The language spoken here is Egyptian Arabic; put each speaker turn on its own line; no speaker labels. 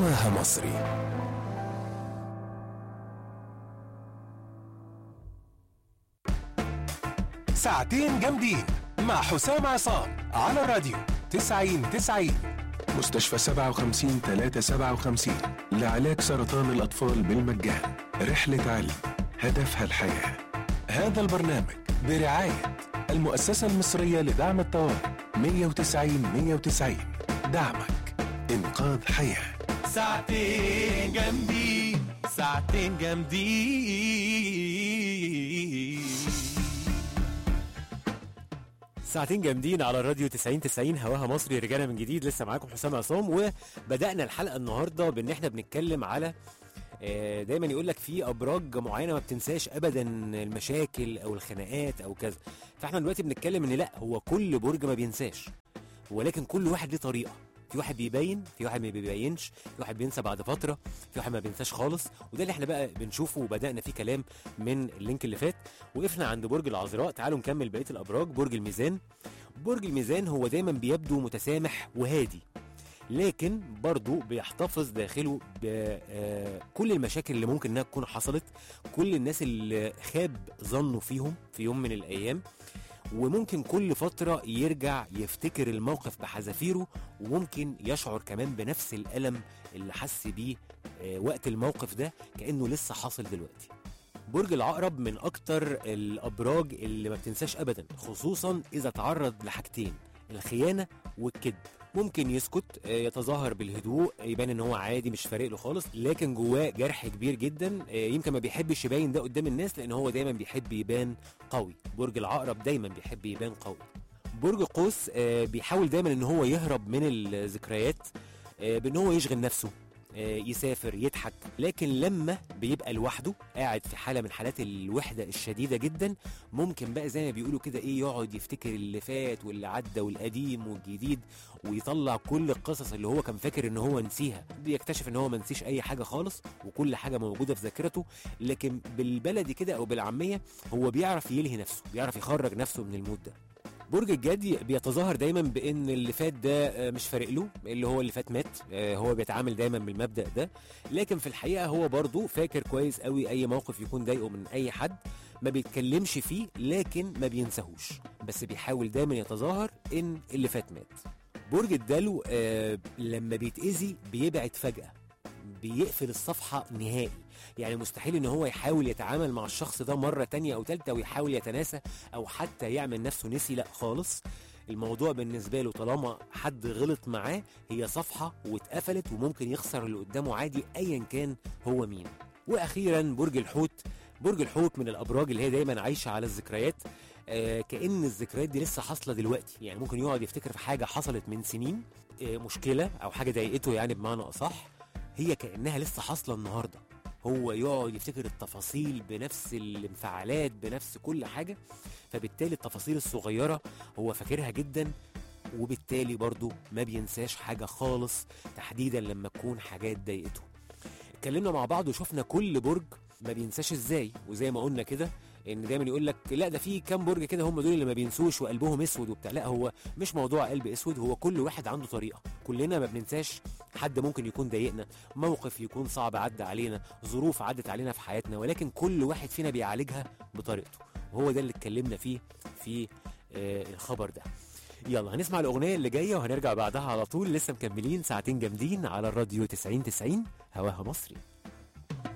هواها مصري ساعتين جامدين مع حسام عصام على الراديو 90 90 مستشفى 57 357 لعلاج سرطان الأطفال بالمجان رحلة علم هدفها الحياة هذا البرنامج برعاية المؤسسة المصرية لدعم الطوارئ 190 190 دعمك إنقاذ حياة
ساعتين جامدين ساعتين جامدين
ساعتين جامدين على الراديو 90 90 هواها مصري رجعنا من جديد لسه معاكم حسام عصام وبدانا الحلقه النهارده بان احنا بنتكلم على آه، دايما يقول لك في ابراج معينه ما بتنساش ابدا المشاكل او الخناقات او كذا فاحنا دلوقتي بنتكلم ان لا هو كل برج ما بينساش ولكن كل واحد ليه طريقه في واحد بيبين في واحد ما بيبينش في واحد بينسى بعد فتره في واحد ما بينساش خالص وده اللي احنا بقى بنشوفه وبدانا فيه كلام من اللينك اللي فات وقفنا عند برج العذراء تعالوا نكمل بقيه الابراج برج الميزان برج الميزان هو دايما بيبدو متسامح وهادي لكن برضه بيحتفظ داخله بكل المشاكل اللي ممكن انها تكون حصلت كل الناس اللي خاب ظنه فيهم في يوم من الايام وممكن كل فترة يرجع يفتكر الموقف بحذافيره وممكن يشعر كمان بنفس الألم اللي حس بيه آه، وقت الموقف ده كأنه لسه حاصل دلوقتي برج العقرب من أكتر الأبراج اللي ما بتنساش أبدا خصوصا إذا تعرض لحاجتين الخيانة والكذب ممكن يسكت آه، يتظاهر بالهدوء يبان ان هو عادي مش فارق له خالص لكن جواه جرح كبير جدا آه، يمكن ما بيحبش يبين ده قدام الناس لان هو دايما بيحب يبان قوي برج العقرب دايما بيحب يبان قوي برج قوس آه، بيحاول دايما ان هو يهرب من الذكريات آه، بان هو يشغل نفسه آه، يسافر يضحك لكن لما بيبقى لوحده قاعد في حاله من حالات الوحده الشديده جدا ممكن بقى زي ما بيقولوا كده ايه يقعد يفتكر اللي فات واللي عدى والقديم والجديد ويطلع كل القصص اللي هو كان فاكر ان هو نسيها بيكتشف ان هو ما نسيش اي حاجه خالص وكل حاجه موجوده في ذاكرته لكن بالبلدي كده او بالعاميه هو بيعرف يلهي نفسه بيعرف يخرج نفسه من المود ده برج الجدي بيتظاهر دايما بان اللي فات ده آه، مش فارق له اللي هو اللي فات مات آه، هو بيتعامل دايما بالمبدا ده لكن في الحقيقه هو برضه فاكر كويس قوي اي موقف يكون ضايقه من اي حد ما بيتكلمش فيه لكن ما بينساهوش بس بيحاول دايما يتظاهر ان اللي فات مات برج الدلو آه لما بيتأذي بيبعد فجأة بيقفل الصفحة نهائي يعني مستحيل ان هو يحاول يتعامل مع الشخص ده مرة تانية او تالتة ويحاول يتناسى او حتى يعمل نفسه نسي لا خالص الموضوع بالنسبة له طالما حد غلط معاه هي صفحة واتقفلت وممكن يخسر اللي قدامه عادي ايا كان هو مين واخيرا برج الحوت برج الحوت من الابراج اللي هي دايما عايشه على الذكريات آه كان الذكريات دي لسه حاصله دلوقتي يعني ممكن يقعد يفتكر في حاجه حصلت من سنين آه مشكله او حاجه ضايقته يعني بمعنى اصح هي كانها لسه حاصله النهارده هو يقعد يفتكر التفاصيل بنفس الانفعالات بنفس كل حاجه فبالتالي التفاصيل الصغيره هو فاكرها جدا وبالتالي برضه ما بينساش حاجه خالص تحديدا لما تكون حاجات ضايقته اتكلمنا مع بعض وشفنا كل برج ما بينساش ازاي وزي ما قلنا كده ان دايما يقول لك لا ده في كام برج كده هم دول اللي ما بينسوش وقلبهم اسود وبتاع لا هو مش موضوع قلب اسود هو كل واحد عنده طريقه كلنا ما بننساش حد ممكن يكون ضايقنا موقف يكون صعب عدى علينا ظروف عدت علينا في حياتنا ولكن كل واحد فينا بيعالجها بطريقته وهو ده اللي اتكلمنا فيه في آه الخبر ده يلا هنسمع الاغنيه اللي جايه وهنرجع بعدها على طول لسه مكملين ساعتين جامدين على الراديو 90 90 هواها مصري